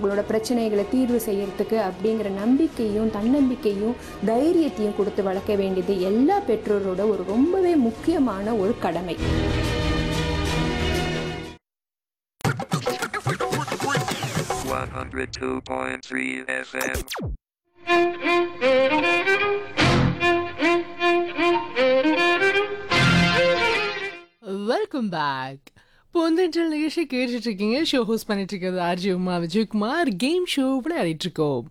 அவங்களோட பிரச்சனைகளை தீர்வு செய்யறதுக்கு அப்படிங்கிற நம்பிக்கையும் தன்னம்பிக்கையும் தைரியத்தையும் கொடுத்து வளர்க்க வேண்டியது எல்லா பெற்றோரோட ஒரு ரொம்பவே முக்கியமான ஒரு கடமை One hundred two point three FM. Welcome back பொந்தென்றல் நிகழ்ச்சி கேட்டுட்டு இருக்கீங்க ஷோ ஹோஸ்ட் பண்ணிட்டு இருக்கிறது RJ Uma Vijayakumar game show விளையாடிட்டு இருக்கோம்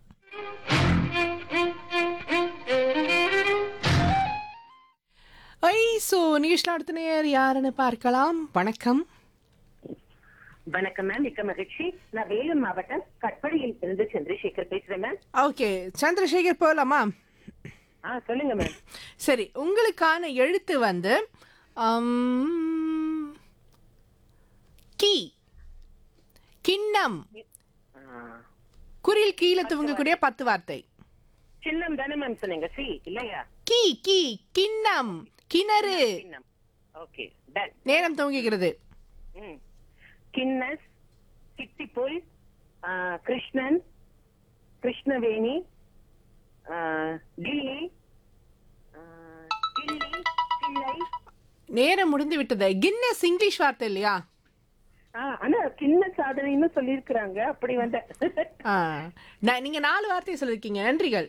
ஐ ஸோ நிகழ்ச்சியில் அடுத்த நேர் யாருன்னு பார்க்கலாம் வணக்கம் வணக்கம் மேம் மிக்க மகிழ்ச்சி நான் வேலூர் மாவட்டம் கட்படியில் இருந்து சந்திரசேகர் பேசுறேன் மேம் ஓகே சந்திரசேகர் போகலாமா ஆ சொல்லுங்க மேம் சரி உங்களுக்கான எழுத்து வந்து அம், கீ கிண்ணம் குரில் கீழே துவங்கக்கூடிய பத்து வார்த்தை சின்னம் தானே மேம் சொன்னீங்க சி இல்லையா கீ கீ கிண்ணம் கிணறு சின்னம் ஓகே டன் நேரம் துவங்குகிறது ம் கின்னஸ் கிட்டிப்புல் ஆ, கிருஷ்ணன் கிருஷ்ணவேணி ஆ, கில்லி ஆ, கிள்ளி கிள்ளை நேரம் முடிந்து விட்டது கின்னஸ் இங்கிலீஷ் வார்த்தை இல்லையா ஆ, ஆனா கிண்ண சாதனைன்னு சொல்லியிருக்கிறாங்க அப்படி வந்த ஆ, நான் நீங்க நாலு வார்த்தை சொல்லிருக்கீங்க நன்றிகள்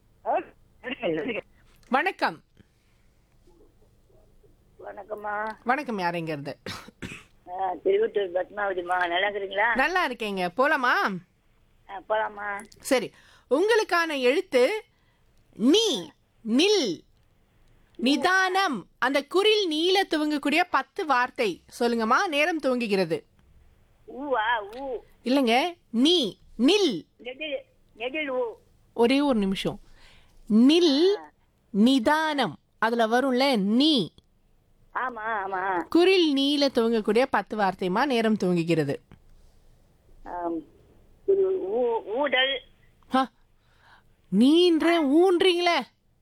வணக்கம் வணக்கம்மா வணக்கம் யாருங்கிறது ஆ, திருவட்டூர் பத்மாவதிம்மா நல்லா இருக்கிறீங்களா நல்லா இருக்கேங்க போலாமா ஆ, போலாமா சரி உங்களுக்கான எழுத்து நீ நில் நிதானம் அந்த குரில் நீல துவங்கக்கூடிய பத்து வார்த்தை சொல்லுங்கம்மா நேரம் துவங்குகிறது ஊவா ஊ இல்லைங்க நீ நில் நெடில் நெடில் ஊ ஒரே ஒரு நிமிஷம் நில் நிதானம் அதுல வரும்ல நீ ஆமா ஆமா குரில் நீல துவங்கக்கூடிய பத்து வார்த்தைமா நேரம் துவங்குகிறது ஆம். இது ஊ ஊடல் ஹ, நீன்ற ஊன்றீங்களே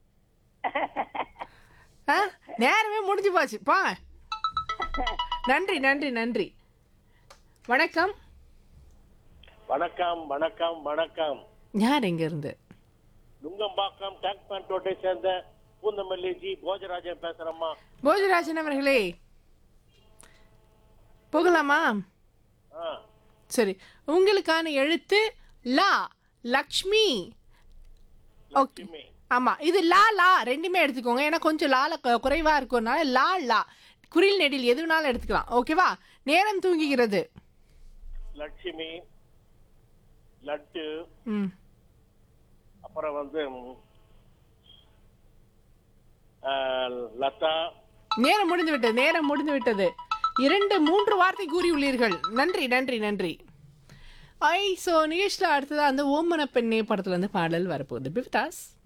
ஆ, நேரமே முடிஞ்சு போச்சு போங்க நன்றி நன்றி நன்றி வணக்கம் வணக்கம் வணக்கம் வணக்கம் யார் எங்க இருந்து நுங்கம்பாக்கம் டேங்க் பேண்ட் ரோட்டை சேர்ந்த பூந்தமல்லி ஜி போஜராஜன் பேசுறேம்மா போஜராஜன் அவர்களே போகலாமா ஆ, சரி உங்களுக்கான எழுத்து லா லக்ஷ்மி ஓகே லட்சுமி. ஆமா இது லா லா ரெண்டுமே எடுத்துக்கோங்க ஏன்னா கொஞ்சம் லால கு- குறைவா இருக்கும்னால லா லா குரில் நெடில் எது வேணாலும் எடுத்துக்கலாம் ஓகேவா நேரம் தூங்குகிறது லட்சுமி லட்டு ம் அப்புறம் வந்து ம், ஆ, லதா நேரம் முடிந்து விட்டது நேரம் முடிந்து விட்டது இரண்டு மூன்று வார்த்தை கூறியுள்ளீர்கள் நன்றி நன்றி நன்றி ஐ ஸோ நிகழ்ச்சியில் அடுத்ததாக அந்த ஓமன பெண்ணே படத்துல இருந்து பாடல் வரப்போகுது பிவிதாஸ்